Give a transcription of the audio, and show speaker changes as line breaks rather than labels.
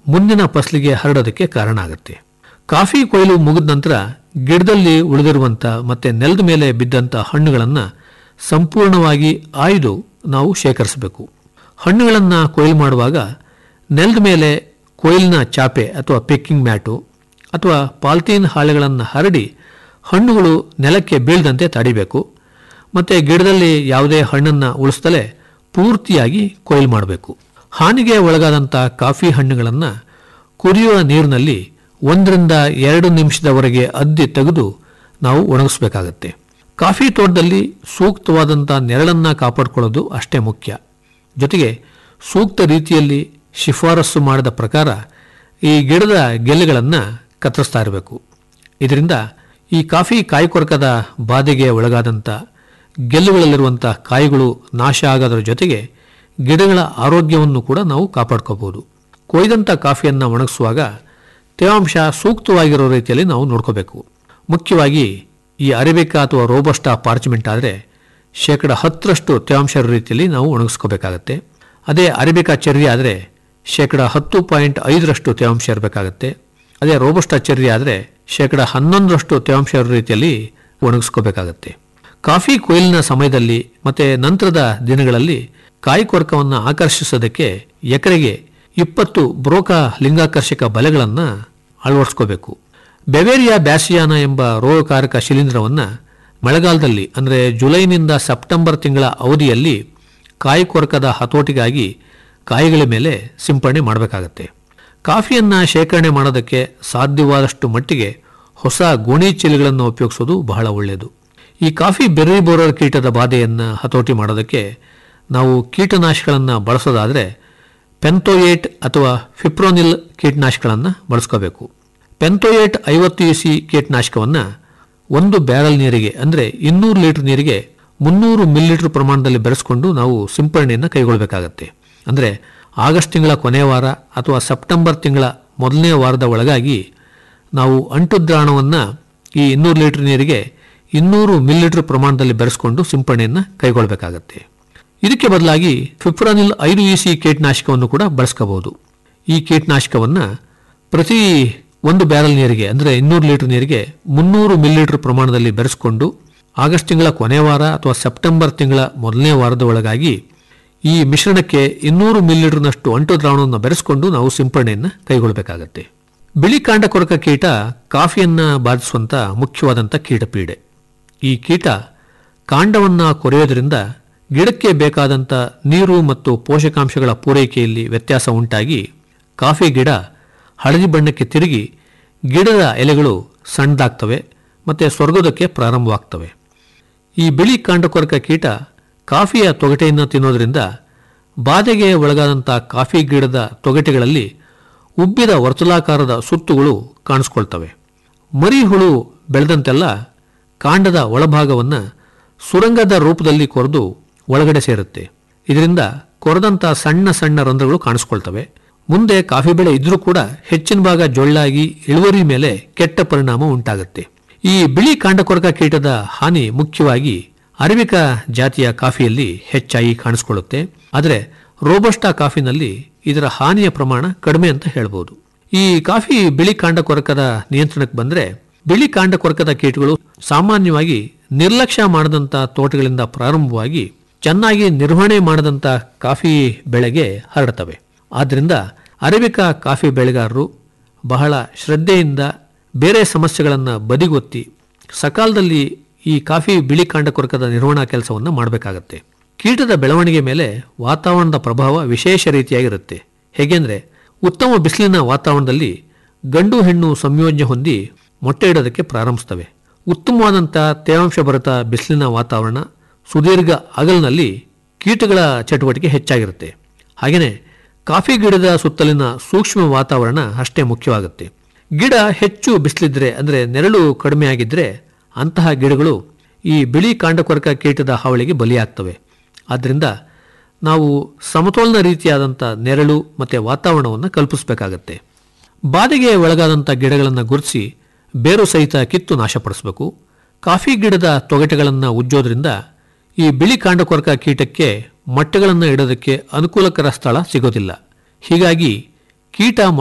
ಮುಂದಿನ ಫಸಲಿಗೆ ಹರಡೋದಕ್ಕೆ ಕಾರಣ ಆಗುತ್ತೆ ಕಾಫಿ ಕೊಯ್ಲು ಮುಗಿದ ನಂತರ ಗಿಡದಲ್ಲಿ ಉಳಿದಿರುವಂಥ ಮತ್ತೆ ನೆಲದ ಮೇಲೆ ಬಿದ್ದಂಥ ಹಣ್ಣುಗಳನ್ನು ಸಂಪೂರ್ಣವಾಗಿ ಆಯ್ದು ನಾವು ಶೇಖರಿಸಬೇಕು ಹಣ್ಣುಗಳನ್ನು ಕೊಯ್ಲು ಮಾಡುವಾಗ ನೆಲದ ಮೇಲೆ ಕೊಯ್ಲಿನ ಚಾಪೆ ಅಥವಾ ಪಿಕ್ಕಿಂಗ್ ಮ್ಯಾಟು ಅಥವಾ ಪಾಲ್ತೀನ್ ಹಾಳೆಗಳನ್ನು ಹರಡಿ ಹಣ್ಣುಗಳು ನೆಲಕ್ಕೆ ಬೀಳದಂತೆ ತಡಿಬೇಕು ಮತ್ತು ಗಿಡದಲ್ಲಿ ಯಾವುದೇ ಹಣ್ಣನ್ನು ಉಳಿಸ್ತಲೇ ಪೂರ್ತಿಯಾಗಿ ಕೊಯ್ಲು ಮಾಡಬೇಕು ಹಾನಿಗೆ ಒಳಗಾದಂಥ ಕಾಫಿ ಹಣ್ಣುಗಳನ್ನು ಕುದಿಯುವ ನೀರಿನಲ್ಲಿ ಒಂದರಿಂದ ಎರಡು ನಿಮಿಷದವರೆಗೆ ಅದ್ದಿ ತೆಗೆದು ನಾವು ಒಣಗಿಸ್ಬೇಕಾಗತ್ತೆ ಕಾಫಿ ತೋಟದಲ್ಲಿ ಸೂಕ್ತವಾದಂಥ ನೆರಳನ್ನು ಕಾಪಾಡಿಕೊಳ್ಳೋದು ಅಷ್ಟೇ ಮುಖ್ಯ ಜೊತೆಗೆ ಸೂಕ್ತ ರೀತಿಯಲ್ಲಿ ಶಿಫಾರಸು ಮಾಡಿದ ಪ್ರಕಾರ ಈ ಗಿಡದ ಗೆಲ್ಲೆಗಳನ್ನು ಕತ್ತರಿಸ್ತಾ ಇರಬೇಕು ಇದರಿಂದ ಈ ಕಾಫಿ ಕಾಯಿಕೊರಕದ ಬಾಧೆಗೆ ಒಳಗಾದಂಥ ಗೆಲ್ಲುಗಳಲ್ಲಿರುವಂಥ ಕಾಯಿಗಳು ನಾಶ ಆಗೋದರ ಜೊತೆಗೆ ಗಿಡಗಳ ಆರೋಗ್ಯವನ್ನು ಕೂಡ ನಾವು ಕಾಪಾಡ್ಕೋಬಹುದು ಕೊಯ್ದಂಥ ಕಾಫಿಯನ್ನು ಒಣಗಿಸುವಾಗ ತೇವಾಂಶ ಸೂಕ್ತವಾಗಿರೋ ರೀತಿಯಲ್ಲಿ ನಾವು ನೋಡ್ಕೋಬೇಕು ಮುಖ್ಯವಾಗಿ ಈ ಅರೇಬಿಕಾ ಅಥವಾ ರೋಬಸ್ಟಾ ಪಾರ್ಚಮೆಂಟ್ ಆದರೆ ಶೇಕಡ ಹತ್ತರಷ್ಟು ತೇವಾಂಶ ಇರೋ ರೀತಿಯಲ್ಲಿ ನಾವು ಒಣಗಿಸ್ಕೋಬೇಕಾಗತ್ತೆ ಅದೇ ಅರೇಬಿಕಾ ಚೆರ್ರಿ ಆದರೆ ಶೇಕಡ ಹತ್ತು ಪಾಯಿಂಟ್ ಐದರಷ್ಟು ತೇವಾಂಶ ಇರಬೇಕಾಗತ್ತೆ ಅದೇ ರೋಬಸ್ಟಾ ಚೆರ್ರಿ ಆದರೆ ಶೇಕಡ ಹನ್ನೊಂದರಷ್ಟು ತೇವಾಂಶ ಇರೋ ರೀತಿಯಲ್ಲಿ ಒಣಗಿಸ್ಕೋಬೇಕಾಗತ್ತೆ ಕಾಫಿ ಕೊಯ್ಲಿನ ಸಮಯದಲ್ಲಿ ಮತ್ತು ನಂತರದ ದಿನಗಳಲ್ಲಿ ಕಾಯಿ ಕೊರಕವನ್ನು ಆಕರ್ಷಿಸೋದಕ್ಕೆ ಎಕರೆಗೆ ಇಪ್ಪತ್ತು ಬ್ರೋಕಾ ಲಿಂಗಾಕರ್ಷಕ ಬಲೆಗಳನ್ನು ಅಳವಡಿಸ್ಕೋಬೇಕು ಬೆವೇರಿಯಾ ಬ್ಯಾಸಿಯಾನ ಎಂಬ ರೋಗಕಾರಕ ಶಿಲೀಂಧ್ರವನ್ನು ಮಳೆಗಾಲದಲ್ಲಿ ಅಂದರೆ ಜುಲೈನಿಂದ ಸೆಪ್ಟೆಂಬರ್ ತಿಂಗಳ ಅವಧಿಯಲ್ಲಿ ಕಾಯಿ ಕೊರಕದ ಹತೋಟಿಗಾಗಿ ಕಾಯಿಗಳ ಮೇಲೆ ಸಿಂಪಡಣೆ ಮಾಡಬೇಕಾಗತ್ತೆ ಕಾಫಿಯನ್ನು ಶೇಖರಣೆ ಮಾಡೋದಕ್ಕೆ ಸಾಧ್ಯವಾದಷ್ಟು ಮಟ್ಟಿಗೆ ಹೊಸ ಗೋಣಿ ಚೀಲಗಳನ್ನು ಉಪಯೋಗಿಸೋದು ಬಹಳ ಒಳ್ಳೆಯದು ಈ ಕಾಫಿ ಬೆರ್ರಿ ಬೋರರ್ ಕೀಟದ ಬಾಧೆಯನ್ನು ಹತೋಟಿ ಮಾಡೋದಕ್ಕೆ ನಾವು ಕೀಟನಾಶಕಗಳನ್ನು ಬಳಸೋದಾದರೆ ಪೆಂತೋಯೇಟ್ ಅಥವಾ ಫಿಪ್ರೋನಿಲ್ ಕೀಟನಾಶಕಗಳನ್ನು ಬಳಸ್ಕೋಬೇಕು ಪೆಂತೋಯೇಟ್ ಐವತ್ತು ಇ ಸಿ ಕೀಟನಾಶಕವನ್ನು ಒಂದು ಬ್ಯಾರಲ್ ನೀರಿಗೆ ಅಂದರೆ ಇನ್ನೂರು ಲೀಟರ್ ನೀರಿಗೆ ಮುನ್ನೂರು ಮಿಲಿಲೀಟರ್ ಪ್ರಮಾಣದಲ್ಲಿ ಬೆರೆಸ್ಕೊಂಡು ನಾವು ಸಿಂಪಡಣೆಯನ್ನು ಕೈಗೊಳ್ಳಬೇಕಾಗತ್ತೆ ಅಂದರೆ ಆಗಸ್ಟ್ ತಿಂಗಳ ಕೊನೆಯ ವಾರ ಅಥವಾ ಸೆಪ್ಟೆಂಬರ್ ತಿಂಗಳ ಮೊದಲನೇ ವಾರದ ಒಳಗಾಗಿ ನಾವು ಅಂಟು ದ್ರಾವಣವನ್ನು ಈ ಇನ್ನೂರು ಲೀಟರ್ ನೀರಿಗೆ ಇನ್ನೂರು ಮಿಲಿಲೀಟರ್ ಪ್ರಮಾಣದಲ್ಲಿ ಬೆರೆಸ್ಕೊಂಡು ಸಿಂಪಡಣೆಯನ್ನು ಕೈಗೊಳ್ಳಬೇಕಾಗತ್ತೆ ಇದಕ್ಕೆ ಬದಲಾಗಿ ಫಿಪ್ರಾನಿಲ್ ಐದು ಇ ಸಿ ಕೀಟನಾಶಕವನ್ನು ಕೂಡ ಬಳಸ್ಕೋಬಹುದು ಈ ಕೀಟನಾಶಕವನ್ನು ಪ್ರತಿ ಒಂದು ಬ್ಯಾರಲ್ ನೀರಿಗೆ ಅಂದರೆ ಇನ್ನೂರು ಲೀಟರ್ ನೀರಿಗೆ ಮುನ್ನೂರು ಮಿಲಿಲೀಟರ್ ಪ್ರಮಾಣದಲ್ಲಿ ಬೆರೆಸ್ಕೊಂಡು ಆಗಸ್ಟ್ ತಿಂಗಳ ಕೊನೆಯ ವಾರ ಅಥವಾ ಸೆಪ್ಟೆಂಬರ್ ತಿಂಗಳ ಮೊದಲನೇ ವಾರದ ಒಳಗಾಗಿ ಈ ಮಿಶ್ರಣಕ್ಕೆ ಇನ್ನೂರು ಮಿಲಿಲೀಟರ್ನಷ್ಟು ಅಂಟು ದ್ರಾವಣವನ್ನು ಬೆರೆಸ್ಕೊಂಡು ನಾವು ಸಿಂಪಡಣೆಯನ್ನು ಕೈಗೊಳ್ಳಬೇಕಾಗತ್ತೆ ಬಿಳಿ ಕಾಂಡ ಕೊರಕ ಕೀಟ ಕಾಫಿಯನ್ನು ಬಾಧಿಸುವಂಥ ಮುಖ್ಯವಾದಂಥ ಕೀಟಪೀಡೆ ಈ ಕೀಟ ಕಾಂಡವನ್ನು ಕೊರೆಯೋದ್ರಿಂದ ಗಿಡಕ್ಕೆ ಬೇಕಾದಂಥ ನೀರು ಮತ್ತು ಪೋಷಕಾಂಶಗಳ ಪೂರೈಕೆಯಲ್ಲಿ ವ್ಯತ್ಯಾಸ ಉಂಟಾಗಿ ಕಾಫಿ ಗಿಡ ಹಳದಿ ಬಣ್ಣಕ್ಕೆ ತಿರುಗಿ ಗಿಡದ ಎಲೆಗಳು ಸಣ್ಣದಾಗ್ತವೆ ಮತ್ತು ಸ್ವರ್ಗೋದಕ್ಕೆ ಪ್ರಾರಂಭವಾಗ್ತವೆ ಈ ಬಿಳಿ ಕಾಂಡಕೊರಕ ಕೀಟ ಕಾಫಿಯ ತೊಗಟೆಯನ್ನು ತಿನ್ನೋದ್ರಿಂದ ಬಾಧೆಗೆ ಒಳಗಾದಂಥ ಕಾಫಿ ಗಿಡದ ತೊಗಟೆಗಳಲ್ಲಿ ಉಬ್ಬಿದ ವರ್ತುಲಾಕಾರದ ಸುತ್ತುಗಳು ಕಾಣಿಸ್ಕೊಳ್ತವೆ ಮರಿ ಹುಳು ಬೆಳೆದಂತೆಲ್ಲ ಕಾಂಡದ ಒಳಭಾಗವನ್ನು ಸುರಂಗದ ರೂಪದಲ್ಲಿ ಕೊರೆದು ಒಳಗಡೆ ಸೇರುತ್ತೆ ಇದರಿಂದ ಕೊರೆದಂಥ ಸಣ್ಣ ಸಣ್ಣ ರಂಧ್ರಗಳು ಕಾಣಿಸ್ಕೊಳ್ತವೆ ಮುಂದೆ ಕಾಫಿ ಬೆಳೆ ಇದ್ರೂ ಕೂಡ ಹೆಚ್ಚಿನ ಭಾಗ ಜೊಳ್ಳಾಗಿ ಇಳುವರಿ ಮೇಲೆ ಕೆಟ್ಟ ಪರಿಣಾಮ ಉಂಟಾಗುತ್ತೆ ಈ ಬಿಳಿ ಕಾಂಡಕೊರಕ ಕೀಟದ ಹಾನಿ ಮುಖ್ಯವಾಗಿ ಅರೇಬಿಕಾ ಜಾತಿಯ ಕಾಫಿಯಲ್ಲಿ ಹೆಚ್ಚಾಗಿ ಕಾಣಿಸ್ಕೊಳ್ಳುತ್ತೆ ಆದರೆ ರೋಬಸ್ಟಾ ಕಾಫಿನಲ್ಲಿ ಇದರ ಹಾನಿಯ ಪ್ರಮಾಣ ಕಡಿಮೆ ಅಂತ ಹೇಳ್ಬೋದು ಈ ಕಾಫಿ ಬಿಳಿ ಕಾಂಡ ಕೊರಕದ ನಿಯಂತ್ರಣಕ್ಕೆ ಬಂದರೆ ಬಿಳಿ ಕಾಂಡ ಕೊರಕದ ಕೀಟಗಳು ಸಾಮಾನ್ಯವಾಗಿ ನಿರ್ಲಕ್ಷ್ಯ ಮಾಡದಂಥ ತೋಟಗಳಿಂದ ಪ್ರಾರಂಭವಾಗಿ ಚೆನ್ನಾಗಿ ನಿರ್ವಹಣೆ ಮಾಡದಂಥ ಕಾಫಿ ಬೆಳೆಗೆ ಹರಡ್ತವೆ ಆದ್ದರಿಂದ ಅರೇಬಿಕಾ ಕಾಫಿ ಬೆಳೆಗಾರರು ಬಹಳ ಶ್ರದ್ಧೆಯಿಂದ ಬೇರೆ ಸಮಸ್ಯೆಗಳನ್ನು ಬದಿಗೊತ್ತಿ ಸಕಾಲದಲ್ಲಿ ಈ ಕಾಫಿ ಬಿಳಿ ಕಾಂಡ ಕೊರಕದ ನಿರ್ವಹಣಾ ಕೆಲಸವನ್ನು ಮಾಡಬೇಕಾಗತ್ತೆ ಕೀಟದ ಬೆಳವಣಿಗೆ ಮೇಲೆ ವಾತಾವರಣದ ಪ್ರಭಾವ ವಿಶೇಷ ರೀತಿಯಾಗಿರುತ್ತೆ ಹೇಗೆಂದರೆ ಉತ್ತಮ ಬಿಸಿಲಿನ ವಾತಾವರಣದಲ್ಲಿ ಗಂಡು ಹೆಣ್ಣು ಸಂಯೋಜನೆ ಹೊಂದಿ ಮೊಟ್ಟೆ ಇಡೋದಕ್ಕೆ ಪ್ರಾರಂಭಿಸ್ತವೆ ಉತ್ತಮವಾದಂಥ ತೇವಾಂಶ ಭರಿತ ಬಿಸಿಲಿನ ವಾತಾವರಣ ಸುದೀರ್ಘ ಹಗಲಿನಲ್ಲಿ ಕೀಟಗಳ ಚಟುವಟಿಕೆ ಹೆಚ್ಚಾಗಿರುತ್ತೆ ಹಾಗೆಯೇ ಕಾಫಿ ಗಿಡದ ಸುತ್ತಲಿನ ಸೂಕ್ಷ್ಮ ವಾತಾವರಣ ಅಷ್ಟೇ ಮುಖ್ಯವಾಗುತ್ತೆ ಗಿಡ ಹೆಚ್ಚು ಬಿಸಿಲಿದ್ರೆ ಅಂದರೆ ನೆರಳು ಕಡಿಮೆ ಆಗಿದ್ದರೆ ಅಂತಹ ಗಿಡಗಳು ಈ ಬಿಳಿ ಕಾಂಡಕೊರಕ ಕೀಟದ ಹಾವಳಿಗೆ ಬಲಿಯಾಗ್ತವೆ ಆದ್ದರಿಂದ ನಾವು ಸಮತೋಲನ ರೀತಿಯಾದಂಥ ನೆರಳು ಮತ್ತು ವಾತಾವರಣವನ್ನು ಕಲ್ಪಿಸಬೇಕಾಗತ್ತೆ ಬಾಧೆಗೆ ಒಳಗಾದಂಥ ಗಿಡಗಳನ್ನು ಗುರುತಿಸಿ ಬೇರು ಸಹಿತ ಕಿತ್ತು ನಾಶಪಡಿಸಬೇಕು ಕಾಫಿ ಗಿಡದ ತೊಗಟೆಗಳನ್ನು ಉಜ್ಜೋದ್ರಿಂದ ಈ ಬಿಳಿ ಕಾಂಡಕೊರಕ ಕೀಟಕ್ಕೆ ಮೊಟ್ಟೆಗಳನ್ನು ಇಡೋದಕ್ಕೆ ಅನುಕೂಲಕರ ಸ್ಥಳ ಸಿಗೋದಿಲ್ಲ ಹೀಗಾಗಿ ಕೀಟ